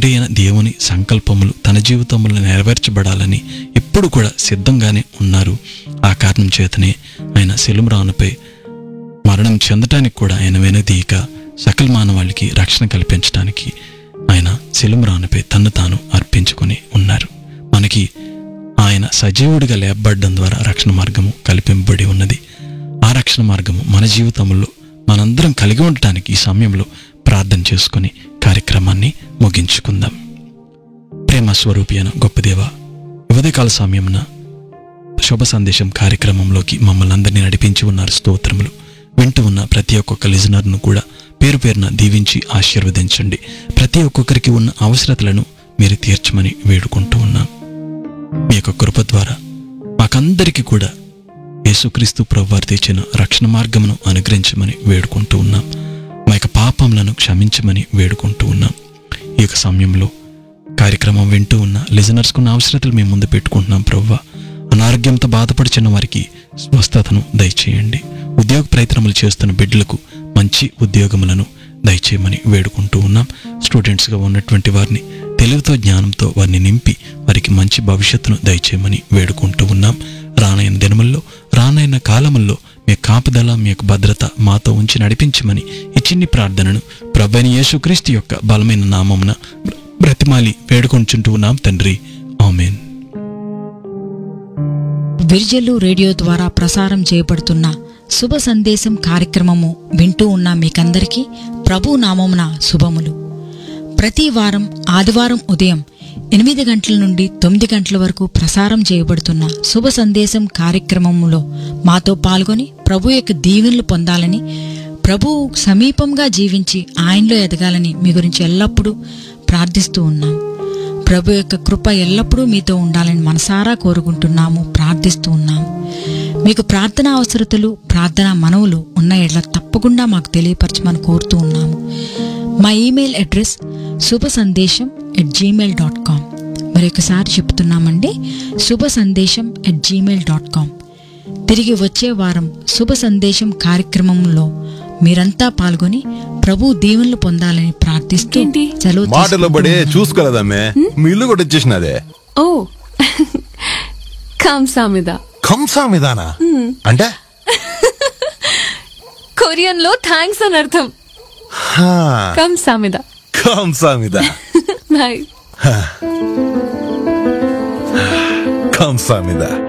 తండ్రి అయిన దేవుని సంకల్పములు తన జీవితంలో నెరవేర్చబడాలని ఎప్పుడు కూడా సిద్ధంగానే ఉన్నారు ఆ కారణం చేతనే ఆయన సెలుమరానుపై మరణం చెందటానికి కూడా ఆయన వెనదీయక సకల మానవాళికి రక్షణ కల్పించడానికి ఆయన సెలుమరానుపై తన్ను తాను అర్పించుకొని ఉన్నారు మనకి ఆయన సజీవుడిగా లేపబడడం ద్వారా రక్షణ మార్గము కల్పింపబడి ఉన్నది ఆ రక్షణ మార్గము మన జీవితంలో మనందరం కలిగి ఉండటానికి ఈ సమయంలో ప్రార్థన చేసుకుని కార్యక్రమాన్ని ముగించుకుందాం ప్రేమ స్వరూపి అయిన గొప్ప దేవ ఉదయకాల సమయమున శుభ సందేశం కార్యక్రమంలోకి మమ్మల్ని అందరినీ నడిపించి ఉన్నారు స్తోత్రములు వింటూ ఉన్న ప్రతి ఒక్కొక్క లిజనర్ను కూడా పేరు పేరున దీవించి ఆశీర్వదించండి ప్రతి ఒక్కొక్కరికి ఉన్న అవసరతలను మీరు తీర్చమని వేడుకుంటూ ఉన్నాం మీ యొక్క కృప ద్వారా మాకందరికీ కూడా యేసుక్రీస్తు ప్రభువారు తెచ్చిన రక్షణ మార్గమును అనుగ్రహించమని వేడుకుంటూ ఉన్నాం మా యొక్క పాపములను క్షమించమని వేడుకుంటూ ఉన్నాం ఈ యొక్క సమయంలో కార్యక్రమం వింటూ ఉన్న లిజనర్స్కు ఉన్న అవసరతలు మేము ముందు పెట్టుకుంటున్నాం ప్రవ్వ అనారోగ్యంతో బాధపడుచున్న వారికి స్వస్థతను దయచేయండి ఉద్యోగ ప్రయత్నములు చేస్తున్న బిడ్డలకు మంచి ఉద్యోగములను దయచేయమని వేడుకుంటూ ఉన్నాం స్టూడెంట్స్గా ఉన్నటువంటి వారిని తెలివితో జ్ఞానంతో వారిని నింపి వారికి మంచి భవిష్యత్తును దయచేయమని వేడుకుంటూ ఉన్నాం రానైన దినముల్లో రానైన కాలముల్లో మీ కాపుదల మీ యొక్క భద్రత మాతో ఉంచి నడిపించమని ఈ చిన్ని ప్రార్థనను ప్రభైన యేసుక్రీస్తు యొక్క బలమైన నామమున బ్ర- బ్రతిమాలి వేడుకొంచుంటూ ఉన్నాం తండ్రి ఆమెన్ విర్జలు రేడియో ద్వారా ప్రసారం చేయబడుతున్న శుభ సందేశం కార్యక్రమము వింటూ ఉన్న మీకందరికీ ప్రభు నామమున శుభములు ప్రతి వారం ఆదివారం ఉదయం ఎనిమిది గంటల నుండి తొమ్మిది గంటల వరకు ప్రసారం చేయబడుతున్న శుభ సందేశం కార్యక్రమములో మాతో పాల్గొని ప్రభు యొక్క దీవెనలు పొందాలని ప్రభు సమీపంగా జీవించి ఆయనలో ఎదగాలని మీ గురించి ఎల్లప్పుడూ ప్రార్థిస్తూ ఉన్నాం ప్రభు యొక్క కృప ఎల్లప్పుడూ మీతో ఉండాలని మనసారా కోరుకుంటున్నాము ప్రార్థిస్తూ ఉన్నాము మీకు ప్రార్థన అవసరతలు ప్రార్థన మనవులు ఉన్న ఎడ్ల తప్పకుండా మాకు తెలియపరచమని కోరుతూ ఉన్నాము మా ఈమెయిల్ అడ్రస్ శుభ సందేశం ఎట్ జీమెయిల్ డాట్ కామ్ మరొకసారి చెప్తున్నామండి శుభ సందేశం ఎట్ జీమెయిల్ డాట్ కామ్ తిరిగి వచ్చే వారం శుభ సందేశం కార్యక్రమంలో మీరంతా పాల్గొని ప్రభు దీవెనలు పొందాలని ప్రార్థిస్తూ ఏంటి? సెలవు మాటలో పడే తీసుకుంటున్నాము. చూసుకోలేదమ్మే మీ ఇల్లు కూడా వచ్చేసినదే ఓ కంసామిద కంసా మీదానా అంటే కొరియన్ లో థ్యాంక్స్ అని అర్థం హా, కంసామిద కంసా మీద బాయ్ కంసా మీద